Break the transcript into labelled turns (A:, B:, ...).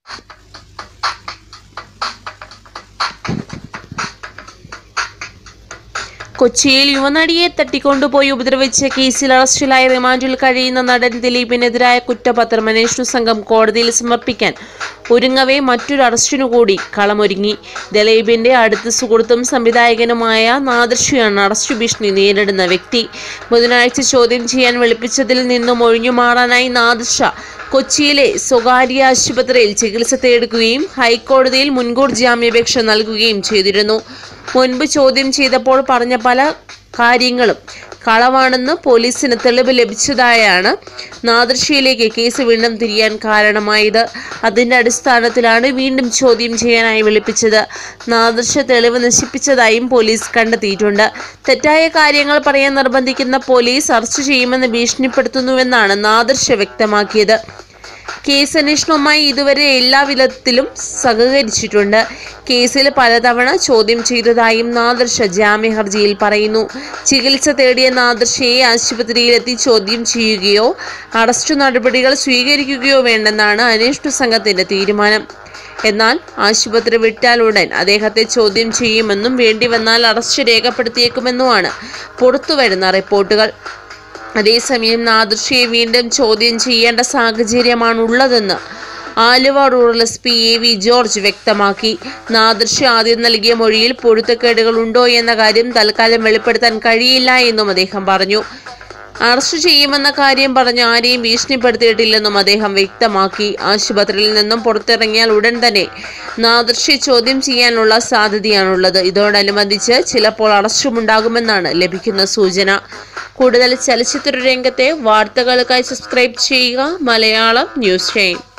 A: കൊച്ചിയിൽ യുവനടിയെ തട്ടിക്കൊണ്ടുപോയി ഉപദ്രവിച്ച കേസിൽ അറസ്റ്റിലായി റിമാൻഡിൽ കഴിയുന്ന നടൻ ദിലീപിനെതിരായ കുറ്റപത്രം അന്വേഷണ സംഘം കോടതിയിൽ സമർപ്പിക്കാൻ ഒരുങ്ങവേ മറ്റൊരു അറസ്റ്റിനു കൂടി കളമൊരുങ്ങി ദിലീപിന്റെ അടുത്ത സുഹൃത്തും സംവിധായകനുമായ നാദർഷിയാണ് അറസ്റ്റ് ഭീഷണി നേരിടുന്ന വ്യക്തി ബുധനാഴ്ച ചോദ്യം ചെയ്യാൻ വിളിപ്പിച്ചതിൽ നിന്നും ഒഴിഞ്ഞു മാറാനായി നാദർഷ കൊച്ചിയിലെ സ്വകാര്യ ആശുപത്രിയിൽ ചികിത്സ തേടുകയും ഹൈക്കോടതിയിൽ മുൻകൂർ ജാമ്യാപേക്ഷ നൽകുകയും ചെയ്തിരുന്നു മുൻപ് ചോദ്യം ചെയ്തപ്പോൾ പറഞ്ഞ പല കാര്യങ്ങളും കളവാണെന്ന് പോലീസിന് തെളിവ് ലഭിച്ചതായാണ് നാദൃശ്യയിലേക്ക് കേസ് വീണ്ടും തിരിയാൻ കാരണമായത് അതിന്റെ അടിസ്ഥാനത്തിലാണ് വീണ്ടും ചോദ്യം ചെയ്യാനായി വിളിപ്പിച്ചത് നാദൃശ്യ തെളിവ് നശിപ്പിച്ചതായും പോലീസ് കണ്ടെത്തിയിട്ടുണ്ട് തെറ്റായ കാര്യങ്ങൾ പറയാൻ നിർബന്ധിക്കുന്ന പോലീസ് അറസ്റ്റ് ചെയ്യുമെന്ന് ഭീഷണിപ്പെടുത്തുന്നുവെന്നാണ് നാദൃശ്യ വ്യക്തമാക്കിയത് കേസ് അന്വേഷണവുമായി ഇതുവരെ എല്ലാ വിധത്തിലും സഹകരിച്ചിട്ടുണ്ട് കേസിൽ പലതവണ ചോദ്യം ചെയ്തതായും നാദർശ ജാമ്യ ഹർജിയിൽ പറയുന്നു ചികിത്സ തേടിയ നാദർശയെ ആശുപത്രിയിലെത്തി ചോദ്യം ചെയ്യുകയോ അറസ്റ്റ് നടപടികൾ സ്വീകരിക്കുകയോ വേണ്ടെന്നാണ് അന്വേഷണ സംഘത്തിന്റെ തീരുമാനം എന്നാൽ ആശുപത്രി വിട്ടാൽ ഉടൻ അദ്ദേഹത്തെ ചോദ്യം ചെയ്യുമെന്നും വേണ്ടി വന്നാൽ അറസ്റ്റ് രേഖപ്പെടുത്തിയേക്കുമെന്നുമാണ് പുറത്തുവരുന്ന റിപ്പോർട്ടുകൾ അതേസമയം നാദൃശ്യയെ വീണ്ടും ചോദ്യം ചെയ്യേണ്ട സാഹചര്യമാണ് ഉള്ളതെന്ന് Aluva rural S P A V George വ്യക്തമാക്കി നാദൃശ്യ ആദ്യം നൽകിയ മൊഴിയിൽ പൊരുത്തക്കേടുകൾ ഉണ്ടോ എന്ന കാര്യം തൽക്കാലം വെളിപ്പെടുത്താൻ കഴിയില്ല എന്നും അദ്ദേഹം പറഞ്ഞു അറസ്റ്റ് ചെയ്യുമെന്ന കാര്യം പറഞ്ഞ് ആരെയും ഭീഷണിപ്പെടുത്തിയിട്ടില്ലെന്നും അദ്ദേഹം വ്യക്തമാക്കി ആശുപത്രിയിൽ നിന്നും പുറത്തിറങ്ങിയാൽ ഉടൻ തന്നെ നാദൃശ്യ ചോദ്യം ചെയ്യാനുള്ള സാധ്യതയാണുള്ളത് ഇതോടനുബന്ധിച്ച് ചിലപ്പോൾ അറസ്റ്റുമുണ്ടാകുമെന്നാണ് ലഭിക്കുന്ന സൂചന കൂടുതൽ ചലച്ചിത്ര രംഗത്തെ വാർത്തകൾക്കായി സബ്സ്ക്രൈബ് ചെയ്യുക മലയാളം ന്യൂസ് ടൈം